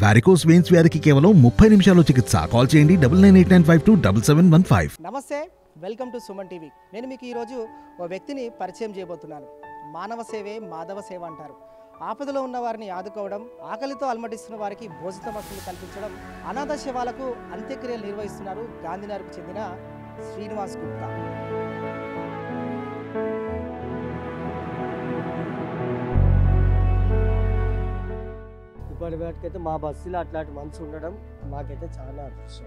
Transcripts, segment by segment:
Varicose veins వ్యాధికి కేవలం ముప్పై నిమిషాల్లో చికిత్స కాల్ చేయండి double nine eight nine five two double seven one five నమస్తే వెల్కమ్ టు సుమన్ టీవీ నేను మీకు ఈరోజు ఓ వ్యక్తిని పరిచయం చేయబోతున్నాను మానవ సేవే మాధవ సేవ అంటారు ఆపదలో ఉన్న వారిని ఆదుకోవడం ఆకలితో అలమటిస్తున్న వారికి భోజిత వసతులు కల్పించడం అనాథ శవాలకు అంత్యక్రియలు నిర్వహిస్తున్నారు గాంధీనగర్కు చెందిన శ్రీనివాస్ గుప్తా ఇప్పటి వాటికైతే మా బస్సులో అట్లాంటి మనిషి ఉండడం మాకైతే చాలా అదృష్టం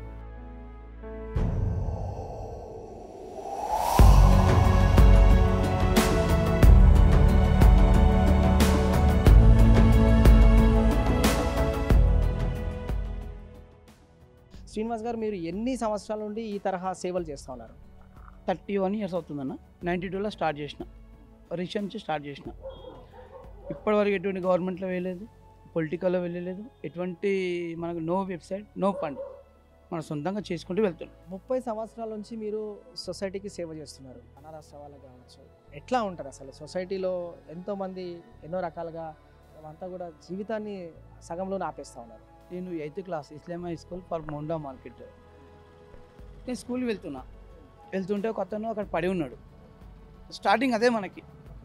శ్రీనివాస్ గారు మీరు ఎన్ని సంవత్సరాల నుండి ఈ తరహా సేవలు చేస్తూ ఉన్నారు థర్టీ వన్ ఇయర్స్ అవుతుందన్న నైంటీ టూలో స్టార్ట్ చేసిన రిక్షా నుంచి స్టార్ట్ చేసిన ఇప్పటివరకు ఎటువంటి గవర్నమెంట్లో వేయలేదు పొలిటికల్లో వెళ్ళలేదు ఎటువంటి మనకు నో వెబ్సైట్ నో ఫండ్ మన సొంతంగా చేసుకుంటూ వెళ్తున్నాం ముప్పై సంవత్సరాల నుంచి మీరు సొసైటీకి సేవ చేస్తున్నారు అనాథాశ్ర వాళ్ళకి కావచ్చు ఎట్లా ఉంటారు అసలు సొసైటీలో ఎంతోమంది ఎన్నో రకాలుగా అంతా కూడా జీవితాన్ని సగంలోనే ఆపేస్తూ ఉన్నారు నేను eighth class Islam high school for Monda market నేను స్కూల్కి వెళ్తున్నా వెళ్తుంటే ఒక అతను అక్కడ పడి ఉన్నాడు స్టార్టింగ్ అదే మనకి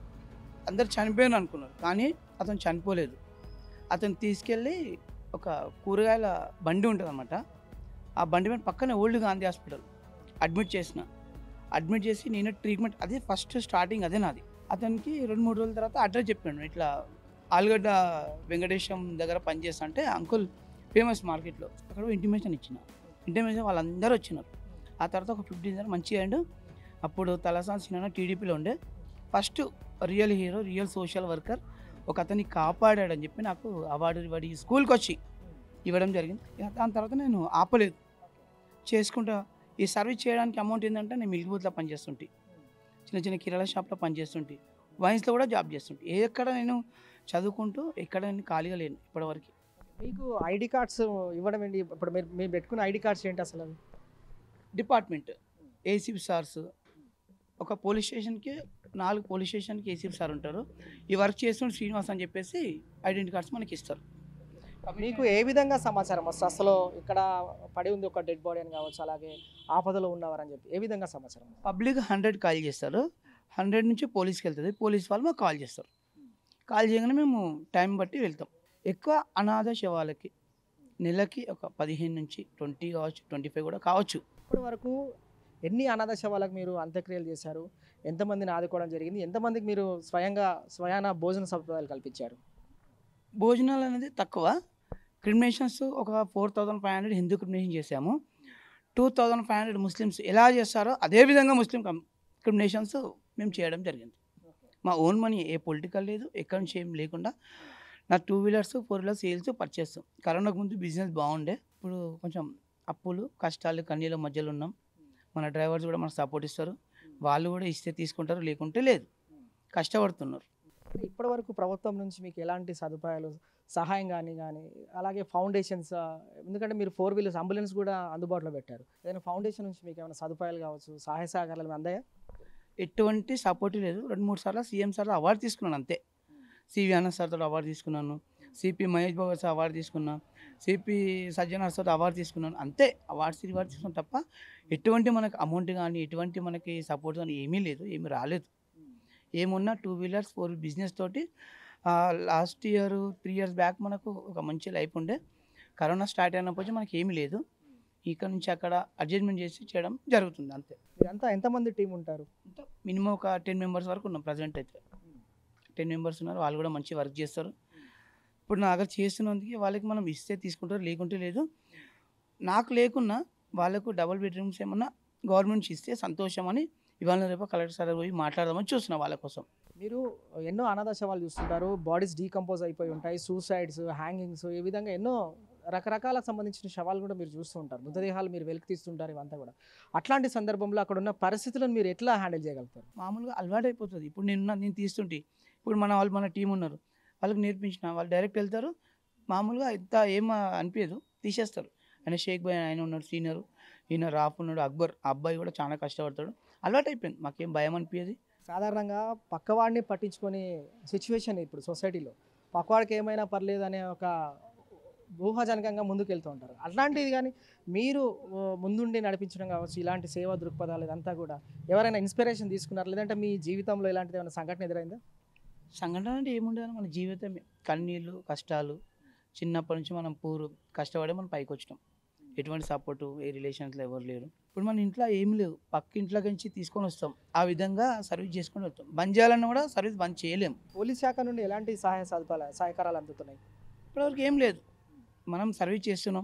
అందరు చనిపోయాను అనుకున్నారు కానీ అతను చనిపోలేదు అతను తీసుకెళ్ళి ఒక కూరగాయల బండి ఉంటుంది అనమాట ఆ బండి మీద పక్కనే ఓల్డ్ గాంధీ హాస్పిటల్ అడ్మిట్ చేసిన అడ్మిట్ చేసి నేను ట్రీట్మెంట్ అదే ఫస్ట్ స్టార్టింగ్ అదే నాది అతనికి రెండు మూడు రోజుల తర్వాత అడ్రస్ చెప్పాను ఇట్లా ఆలుగడ్డ వెంకటేశం దగ్గర పనిచేస్తా అంటే అంకుల్ ఫేమస్ మార్కెట్లో అక్కడ ఇంటిమేషన్ ఇచ్చిన ఇంటిమేషన్ వాళ్ళందరూ వచ్చినారు ఆ తర్వాత ఒక ఫిఫ్టీన్ ఇయర్ మంచిగా అండ్ అప్పుడు తలసాని సినిమా టీడీపీలో ఉండే first real hero real social worker ఒక అతన్ని కాపాడాడని చెప్పి నాకు అవార్డు వాడి స్కూల్కి వచ్చి ఇవ్వడం జరిగింది ఇక దాని తర్వాత నేను ఆపలేదు చేసుకుంటా ఈ సర్వీస్ చేయడానికి అమౌంట్ ఏంటంటే నేను మిల్క్ బూత్లో పనిచేస్తుంటే చిన్న చిన్న కిరాణా షాప్లో పనిచేస్తుంటే వైన్స్లో కూడా జాబ్ చేస్తుంటే ఎక్కడ నేను చదువుకుంటూ ఎక్కడ నేను ఖాళీగా లేను ఇప్పటివరకు మీకు ఐడి కార్డ్స్ ఇవ్వడం ఏంటి ఇప్పుడు మీరు మీరు పెట్టుకున్న ఐడి కార్డ్స్ ఏంటి అసలు అవి? డిపార్ట్మెంట్ ఏసీపీ సార్స్ ఒక పోలీస్ స్టేషన్కి నాలుగు పోలీస్ స్టేషన్కి ఏసీపీ సార్ ఉంటారు ఈ వర్క్ చేస్తున్న శ్రీనివాస్ అని చెప్పేసి ఐడెంటిటీ కార్డ్స్ మనకి ఇస్తారు మీకు ఏ విధంగా సమాచారం వస్తుంది అసలు ఇక్కడ పడి ఉంది ఒక డెడ్ బాడీ అని కావచ్చు అలాగే ఆపదలో ఉన్నవారని చెప్పి ఏ విధంగా సమాచారం వస్తుంది? పబ్లిక్ హండ్రెడ్ కాల్ చేస్తారు హండ్రెడ్ నుంచి పోలీస్కి వెళ్తుంది పోలీస్ వాళ్ళు మాకు కాల్ చేస్తారు కాల్ చేయగానే మేము టైం బట్టి వెళ్తాం ఎక్కువ అనాథ శవాలకి నెలకి ఒక పదిహేను నుంచి ట్వంటీ కావచ్చు ట్వంటీ ఫైవ్ కూడా కావచ్చు ఇప్పటి వరకు ఎన్ని అనాథ శవాలకు మీరు అంత్యక్రియలు చేశారు ఎంతమందిని ఆదుకోవడం జరిగింది ఎంతమందికి మీరు స్వయంగా స్వయాన భోజన సదుపాయాలు కల్పించారు భోజనాలు అనేది తక్కువ క్రిమినేషన్స్ ఒక four thousand five hundred Hindu cremation చేసాము two thousand five hundred Muslims ఎలా చేస్తారో అదే విధంగా ముస్లిం క్రిమినేషన్స్ మేము చేయడం జరిగింది మా ఓన్ మనీ ఏ పొలిటికల్ లేదు ఎక్కడి నుంచి ఏం లేకుండా నా two wheelers four wheelers sales purchase కరోనాకు ముందు బిజినెస్ బాగుండే ఇప్పుడు కొంచెం అప్పులు కష్టాలు కన్నీళ్ళ మధ్యలో ఉన్నాం మన డ్రైవర్స్ కూడా మనకు సపోర్ట్ ఇస్తారు వాళ్ళు కూడా ఇస్తే తీసుకుంటారు లేకుంటే లేదు కష్టపడుతున్నారు ఇప్పటి వరకు ప్రభుత్వం నుంచి మీకు ఎలాంటి సదుపాయాలు సహాయం కానీ కానీ అలాగే ఫౌండేషన్స్ ఎందుకంటే మీరు ఫోర్ వీలర్స్ అంబులెన్స్ కూడా అందుబాటులో పెట్టారు ఏదైనా ఫౌండేషన్ నుంచి మీకు ఏమైనా సదుపాయాలు కావచ్చు సహాయ సహకారాలు అందాయా ఎటువంటి సపోర్ట్ లేదు రెండు మూడు సార్లు సీఎం సార్ అవార్డు తీసుకున్నాను అంతే సివి అన్న సార్తో అవార్డు తీసుకున్నాను CP Mahesh Babu sir award తీసుకున్నాను సిపి సజ్జనార్ సార్ అవార్డు తీసుకున్నాను అంతే అవార్డ్స్ రివార్డు తీసుకున్నాను తప్ప ఎటువంటి మనకు అమౌంట్ కానీ ఎటువంటి మనకి సపోర్ట్ కానీ ఏమీ లేదు ఏమీ రాలేదు ఏమున్నా టూ వీలర్స్ ఫోర్ బిజినెస్ తోటి last year three years back మనకు ఒక మంచి లైఫ్ ఉండే కరోనా స్టార్ట్ అయినప్పుడు మనకి ఏమీ లేదు ఇక్కడ నుంచి అక్కడ అడ్జస్ట్మెంట్ చేసి చేయడం జరుగుతుంది అంతే మీరంతా ఎంతమంది టీం ఉంటారు ఇంకా మినిమం ఒక టెన్ మెంబర్స్ వరకు ఉన్నాం ప్రజెంట్ అయితే టెన్ మెంబర్స్ ఉన్నారు వాళ్ళు కూడా మంచి వర్క్ చేస్తారు ఇప్పుడు నా దగ్గర చేస్తున్నందుకు వాళ్ళకి మనం ఇస్తే తీసుకుంటారు లేకుంటే లేదు నాకు లేకున్నా వాళ్ళకు డబుల్ బెడ్రూమ్స్ ఏమన్నా గవర్నమెంట్ ఇస్తే సంతోషం అని ఇవాళ రేపు కలెక్టర్ సార్ పోయి మాట్లాడదామని చూస్తున్నా వాళ్ళ కోసం మీరు ఎన్నో అనాథ శవాలు చూస్తుంటారు బాడీస్ డీకంపోజ్ అయిపోయి ఉంటాయి సూసైడ్స్ హ్యాంగింగ్స్ ఈ విధంగా ఎన్నో రకరకాలకు సంబంధించిన శవాలు కూడా మీరు చూస్తూ ఉంటారు మృతదేహాలు మీరు వెలికి తీస్తుంటారు ఇవంతా కూడా అట్లాంటి సందర్భంలో అక్కడ ఉన్న పరిస్థితులను మీరు ఎట్లా హ్యాండిల్ చేయగలుగుతారు మామూలుగా అలవాటు అయిపోతుంది ఇప్పుడు నేను నేను తీస్తుంటే ఇప్పుడు మన వాళ్ళు మన టీం ఉన్నారు వాళ్ళకి నేర్పించిన వాళ్ళు డైరెక్ట్ వెళ్తారు మామూలుగా ఇంత ఏం అనిపించదు తీసేస్తారు ఆయన షేక్ భాయ్ ఆయన ఉన్నాడు సీనియర్ ఈయన రాఫ్ ఉన్నాడు అక్బర్ ఆ అబ్బాయి కూడా చాలా కష్టపడతాడు అలవాటు అయిపోయింది మాకేం భయం అనిపించేది సాధారణంగా పక్కవాడిని పట్టించుకొని సిచ్యువేషన్ ఇప్పుడు సొసైటీలో పక్కవాడికి ఏమైనా పర్లేదు అనే ఒక ఊహాజనకంగా ముందుకు వెళ్తూ ఉంటారు అట్లాంటిది కానీ మీరు ఓ, ముందుండి నడిపించడం కావచ్చు ఇలాంటి సేవా దృక్పథాలు ఇదంతా కూడా ఎవరైనా ఇన్స్పిరేషన్ తీసుకున్నారు లేదంటే మీ జీవితంలో ఇలాంటిది ఏమైనా సంఘటన ఎదురైందా సంఘటన అంటే ఏముండదు మన జీవితమే కన్నీళ్ళు కష్టాలు చిన్నప్పటి నుంచి మనం పూరు కష్టపడి మనం పైకి వచ్చినాం ఎటువంటి సపోర్టు ఏ రిలేషన్స్లో ఎవరు లేరు ఇప్పుడు మన ఇంట్లో ఏం లేవు పక్క ఇంట్లోకి నుంచి తీసుకొని వస్తాం ఆ విధంగా సర్వీస్ చేసుకొని వస్తాం బంద్ చేయాలన్నా కూడా సర్వీస్ బంద్ చేయలేం పోలీస్ శాఖ నుండి ఎలాంటి సహాయ సదుపాయాలు సహకారాలు అందుతున్నాయి ఇప్పటివరకు ఏం లేదు మనం సర్వీస్ చేస్తున్నాం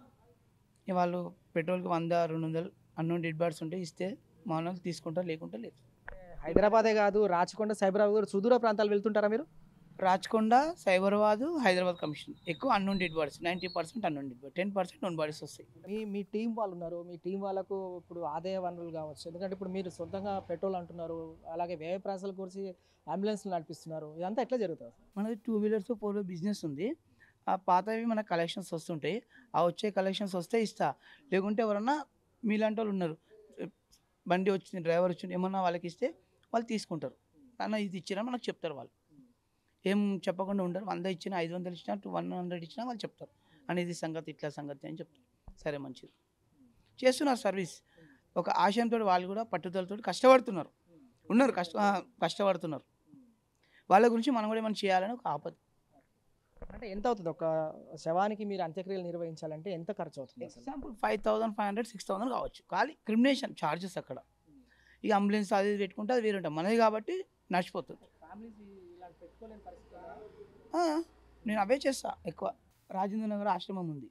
ఇక వాళ్ళు పెట్రోల్కి వంద రెండు వందలు అన్నోన్ డెడ్ బాడ్స్ ఉంటే ఇస్తే మా వాళ్ళు తీసుకుంటారు లేకుంటే లేదు హైదరాబాదే కాదు రాచకొండ సైబరాబాద్ కూడా సుదూర ప్రాంతాలు వెళ్తుంటారా మీరు రాచకొండ సైబరాబాద్ హైదరాబాద్ కమిషన్ ఎక్కువ unknown dead bodies ninety percent unknown dead body ten percent known bodies వస్తాయి మీ మీ టీం వాళ్ళు ఉన్నారు మీ టీం వాళ్ళకు ఇప్పుడు ఆదాయ వనరులు కావచ్చు ఎందుకంటే ఇప్పుడు మీరు సొంతంగా పెట్రోల్ అంటున్నారు అలాగే వ్యయ ప్రాసల గురించి అంబులెన్స్లు నడిపిస్తున్నారు ఇదంతా ఎట్లా జరుగుతుంది మనది two wheelers four wheeler business ఉంది ఆ పాతవి మన కలెక్షన్స్ వస్తుంటాయి ఆ వచ్చే కలెక్షన్స్ వస్తే ఇస్తా లేకుంటే ఎవరన్నా మీలాంటి వాళ్ళు ఉన్నారు బండి వచ్చింది డ్రైవర్ వచ్చింది ఏమన్నా వాళ్ళకి ఇస్తే వాళ్ళు తీసుకుంటారు అన్న ఇది ఇచ్చినా మనకు చెప్తారు వాళ్ళు ఏం చెప్పకుండా ఉండరు వంద ఇచ్చినా ఐదు వందలు ఇచ్చినా టూ వన్ హండ్రెడ్ ఇచ్చినా వాళ్ళు చెప్తారు అనేది సంగతి ఇట్లా సంగతి అని చెప్తారు సరే మంచిది చేస్తున్నారు సర్వీస్ ఒక ఆశయంతో వాళ్ళు కూడా పట్టుదలతో కష్టపడుతున్నారు ఉన్నారు కష్ట ఆ, కష్టపడుతున్నారు వాళ్ళ గురించి మనం కూడా ఏమైనా చేయాలని ఒక ఆపద అంటే ఎంత అవుతుంది ఒక శవానికి మీరు అంత్యక్రియలు నిర్వహించాలంటే ఎంత ఖర్చు అవుతుంది అసలు example five thousand five hundred six thousand కావచ్చు ఖాళీ క్రిమినేషన్ ఛార్జెస్ అక్కడ ఇక అంబులెన్స్ అది ఇది పెట్టుకుంటే అది వేరే ఉంటుంది మనది కాబట్టి నడిచిపోతుంది ఫ్యామిలీస్ ఇలాంటి పెట్టుకోలేని పరిస్థితి ఆ, నేను అవే చేస్తా ఎక్కువ రాజేంద్ర నగర్ ఆశ్రమం ఉంది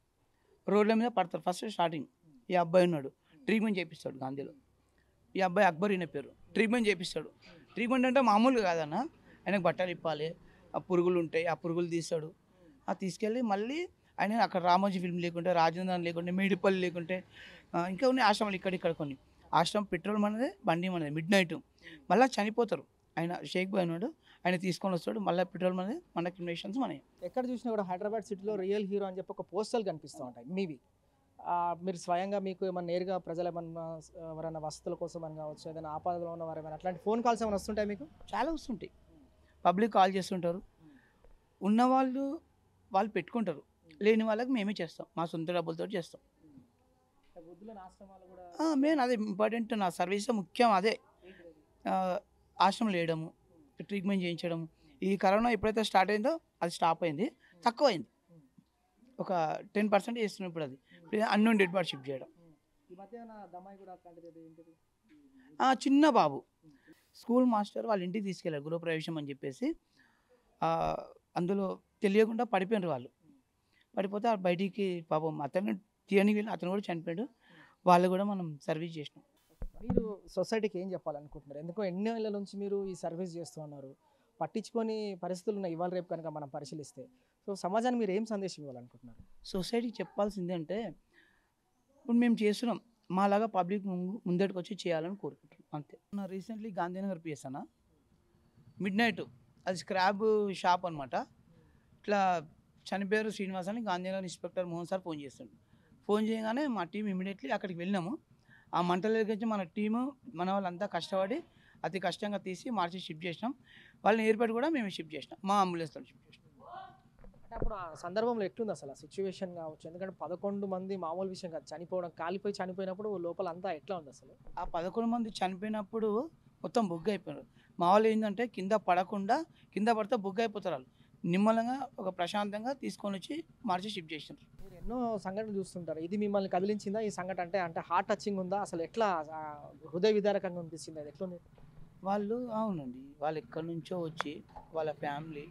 రోడ్ల మీద పడతారు ఫస్ట్ స్టార్టింగ్ ఈ అబ్బాయి ఉన్నాడు ట్రీట్మెంట్ చేపిస్తాడు గాంధీలో ఈ అబ్బాయి అక్బర్ ఈయన పేరు ట్రీట్మెంట్ చేపిస్తాడు ట్రీట్మెంట్ అంటే మామూలుగా కాదన్న ఆయనకు బట్టలు ఇప్పాలి ఆ పురుగులు ఉంటాయి ఆ పురుగులు తీస్తాడు ఆ తీసుకెళ్ళి మళ్ళీ ఆయన అక్కడ రామోజీ ఫిల్మ్ లేకుంటే రాజేంద్ర లేకుంటే మేడిపల్లి లేకుంటే ఆ, ఇంకా ఉన్నాయి ఆశ్రమాలు ఇక్కడ ఇక్కడ కొన్ని ఆశ్రమం పెట్రోల్ మనదే బండి మనదే మిడ్ నైట్ మళ్ళీ చనిపోతారు ఆయన షేక్ బాయ్ ఉన్నాడు ఆయన తీసుకొని వస్తాడు మళ్ళీ పెట్రోల్ మనది మన క్రిమినేషన్స్ మనవి ఎక్కడ చూసినా కూడా హైదరాబాద్ సిటీలో రియల్ హీరో అని చెప్పి ఒక పోస్టర్లు కనిపిస్తూ ఉంటాయి మీవి ఆ, మీరు స్వయంగా మీకు ఏమన్నా నేరుగా ప్రజలు ఏమన్నా ఎవరైనా వసతుల కోసం అని కావచ్చు ఏదైనా ఆపదలో ఉన్న వారు ఏమైనా అట్లాంటి ఫోన్ కాల్స్ ఏమైనా వస్తుంటాయి మీకు చాలా వస్తుంటాయి పబ్లిక్ కాల్ చేస్తుంటారు ఉన్నవాళ్ళు వాళ్ళు పెట్టుకుంటారు లేని వాళ్ళకి మేమే చేస్తాం మా సొంత డబ్బులతో చేస్తాం వృద్ధుల ఆశ్రమాలు కూడా మెయిన్ అదే ఇంపార్టెంట్ నా సర్వీస్ ముఖ్యం అదే ఆ, ఆశ్రమం లేయడము ట్రీట్మెంట్ చేయించడం ఈ కరోనా ఎప్పుడైతే స్టార్ట్ అయిందో అది స్టాప్ అయింది తక్కువ అయింది ఒక టెన్ పర్సెంట్ చేస్తున్నాం ఇప్పుడు అది అన్నోన్ డెడ్ బాడీ షిఫ్ట్ చేయడం ఈ మధ్య ఏమైనా దమ్మాయి కూడా అట్లాంటిది ఏదో ఏంటిది ఆ, చిన్న బాబు స్కూల్ మాస్టర్ వాళ్ళ ఇంటికి తీసుకెళ్ళారు గృహప్రవేశం అని చెప్పేసి ఆ, అందులో తెలియకుండా పడిపోయినారు వాళ్ళు పడిపోతే ఆ బయటికి పాపం అతను తీయనికి వెళ్ళి అతను కూడా చనిపోయాడు వాళ్ళు కూడా మనం సర్వీస్ చేసినాం మీరు సొసైటీకి ఏం చెప్పాలనుకుంటున్నారు ఎందుకో ఎన్ని ఏళ్ళ నుంచి మీరు ఈ సర్వీస్ చేస్తూ ఉన్నారు పట్టించుకొని పరిస్థితులు ఉన్నాయి ఇవాళ రేపు కనుక మనం పరిశీలిస్తే సో సమాజానికి మీరు ఏం సందేశం ఇవ్వాలనుకుంటున్నారు సొసైటీకి చెప్పాల్సింది అంటే ఇప్పుడు మేము చేస్తున్నాం మాలాగా పబ్లిక్ ముందటికి వచ్చి చేయాలని కోరుకుంటున్నాం అంతే నా రీసెంట్లీ గాంధీనగర్ పిఎస్ అన్న మిడ్ నైట్ అది స్క్రాబ్ షాప్ అనమాట ఇట్లా చనిపోయారు శ్రీనివాస్ అని Gandhinagar inspector Mohan sir phone చేస్తాడు ఫోన్ చేయగానే మా టీం ఇమీడియట్లీ అక్కడికి వెళ్ళినాము ఆ మంటల దగ్గర మన టీము మన వాళ్ళంతా కష్టపడి అతి కష్టంగా తీసి మార్చి షిఫ్ట్ చేసినాం వాళ్ళని ఏర్పాటు కూడా మేము షిఫ్ట్ చేసినాం మా అంబులెన్స్తో షిఫ్ట్ చేసినాం అంటే అప్పుడు ఆ సందర్భంలో ఎట్లుంది అసలు ఆ సిచ్యువేషన్ కావచ్చు ఎందుకంటే పదకొండు మంది మామూలు విషయం కాదు చనిపోవడం కాలిపోయి చనిపోయినప్పుడు లోపల అంతా ఎట్లా ఉంది అసలు ఆ పదకొండు మంది చనిపోయినప్పుడు మొత్తం బుగ్గ అయిపోయారు మా వాళ్ళు ఏంటంటే కింద పడకుండా కింద పడితే బుగ్గ అయిపోతారు వాళ్ళు నిమ్మలంగా ఒక ప్రశాంతంగా తీసుకొని వచ్చి మార్చి షిఫ్ట్ చేసినారు మీరు ఎన్నో సంఘటనలు చూస్తుంటారు ఇది మిమ్మల్ని కదిలించిందా ఈ సంఘటన అంటే అంటే హార్ట్ టచింగ్ ఉందా అసలు ఎట్లా ఆ, హృదయ విదారకంగా అనిపిస్తుంది అది ఎట్లుంది వాళ్ళు అవునండి వాళ్ళు ఎక్కడి నుంచో వచ్చి వాళ్ళ ఫ్యామిలీ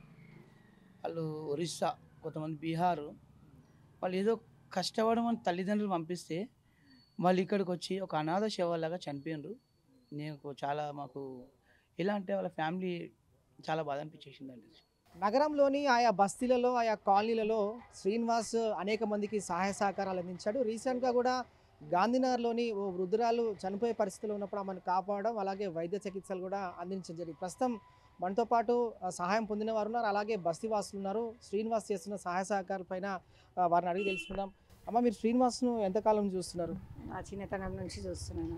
వాళ్ళు ఒరిస్సా కొంతమంది బీహారు వాళ్ళు ఏదో కష్టపడడం అని తల్లిదండ్రులు పంపిస్తే వాళ్ళు ఇక్కడికి వచ్చి ఒక అనాథ శవాలాగా చనిపోయినారు నేను చాలా మాకు ఎలా అంటే వాళ్ళ ఫ్యామిలీ చాలా బాధ అనిపించేసిందండి నగరంలోని ఆయా బస్తీలలో ఆయా కాలనీలలో శ్రీనివాస్ అనేక మందికి సహాయ సహకారాలు అందించాడు రీసెంట్గా కూడా గాంధీనగర్లోని ఓ వృద్ధురాలు చనిపోయే పరిస్థితిలో ఉన్నప్పుడు ఆమెను కాపాడడం అలాగే వైద్య చికిత్సలు కూడా అందించడం జరిగింది ప్రస్తుతం మనతో పాటు ఆ, సహాయం పొందిన వారు ఉన్నారు అలాగే బస్తీవాసులు ఉన్నారు శ్రీనివాస్ చేస్తున్న సహాయ సహకారాల పైన ఆ, వారిని అడిగి తెలుసుకుందాం అమ్మ మీరు శ్రీనివాస్ను ఎంతకాలం నుంచి చూస్తున్నారు ఆ చిన్నతనం నుంచి చూస్తున్నాను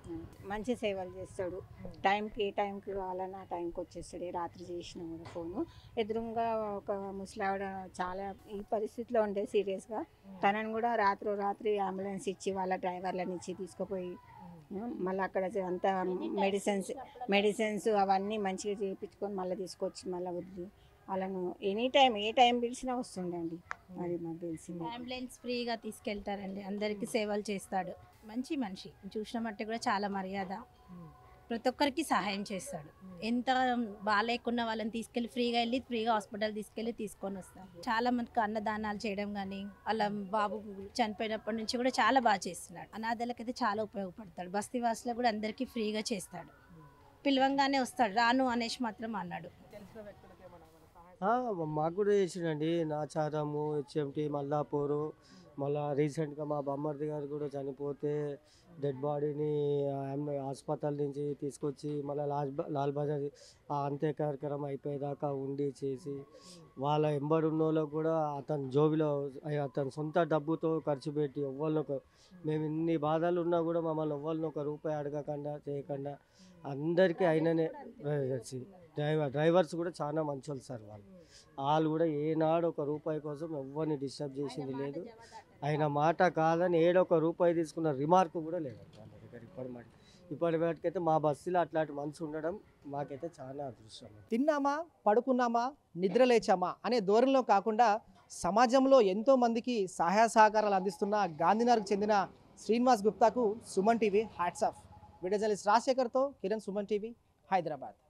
మంచి సేవలు చేస్తాడు టైంకి ఏ టైంకి కావాలన్నా ఆ టైంకి వచ్చేస్తాడు ఏ రాత్రి చేసినా కూడా ఫోను ఎదురుగా ఒక ముసలావిడ చాలా ఈ పరిస్థితిలో ఉండే సీరియస్గా తనని కూడా రాత్రి రాత్రి అంబులెన్స్ ఇచ్చి వాళ్ళ డ్రైవర్లను ఇచ్చి తీసుకుపోయి మళ్ళీ అక్కడ అంతా మెడిసిన్స్ మెడిసిన్స్ అవన్నీ మంచిగా చేయించుకొని మళ్ళీ తీసుకొచ్చి మళ్ళీ వదిలి వాళ్ళను ఎనీ టైం ఏ టైం పిలిచినా వస్తుండండి అది మాకు తెలిసింది అంబులెన్స్ ఫ్రీగా తీసుకెళ్తారండి అందరికీ సేవలు చేస్తాడు మంచి మనిషి చూసిన మట్టి కూడా చాలా మర్యాద ప్రతి ఒక్కరికి సహాయం చేస్తాడు ఎంత బాగాలేకున్న వాళ్ళని తీసుకెళ్లి ఫ్రీగా వెళ్ళి ఫ్రీగా హాస్పిటల్ తీసుకెళ్లి తీసుకొని వస్తాడు చాలా మందికి అన్నదానాలు చేయడం కానీ వాళ్ళ బాబు చనిపోయినప్పటి నుంచి కూడా చాలా బాగా చేస్తున్నాడు అనాథలకైతే చాలా ఉపయోగపడతాడు బస్తీ వాసులకు కూడా అందరికీ ఫ్రీగా చేస్తాడు పిలవంగానే వస్తాడు రాను అనేసి మాత్రం అన్నాడు తెలిసిన వ్యక్తులకి ఏమన్నా ఏమన్నా సహాయం ఆ, మాకు కూడా చేసిండండి నాచారము హెచ్ఎంటి మల్లాపూరు మళ్ళా రీసెంట్గా మా బామ్మర్ది గారు కూడా చనిపోతే డెడ్ బాడీని హాస్పిటల్ నుంచి తీసుకొచ్చి మళ్ళీ లాల్ బ- లాల్ బజార్ ఆ అంత్య కార్యక్రమం అయిపోయేదాకా ఉండి చేసి వాళ్ళ ఎంబడున్న వాళ్ళకు కూడా అతని జోబిలో అయ్య, అతని సొంత డబ్బుతో ఖర్చు పెట్టి ఎవ్వరిని ఒక మేము ఇన్ని బాధలు ఉన్నా కూడా మమ్మల్ని ఎవ్వరిని ఒక రూపాయి అడగకుండా చేయకుండా అందరికీ అయిననే డ్రైవర్ డ్రైవర్స్ కూడా చాలా మంచోళ్ళు సార్ వాళ్ళు వాళ్ళు కూడా ఏనాడు ఒక రూపాయి కోసం ఎవరిని డిస్టర్బ్ చేసింది లేదు ఆయన మాట కాదని ఏడొక రూపాయి తీసుకున్న రిమార్క్ కూడా లేదండి వాళ్ళ దగ్గర ఇప్పటి మాట ఇప్పటి వాటికైతే మా బస్సులో అట్లాంటి మనసు ఉండడం మాకైతే చాలా అదృష్టం తిన్నామా పడుకున్నామా నిద్ర లేచామా అనే ధోరణిలో కాకుండా సమాజంలో ఎంతో మందికి సహాయ సహకారాలు అందిస్తున్న గాంధీనగర్కు చెందిన శ్రీనివాస్ గుప్తాకు Suman TV hats off video journalist రాజశేఖర్తో కిరణ్ సుమన్ టీవీ హైదరాబాద్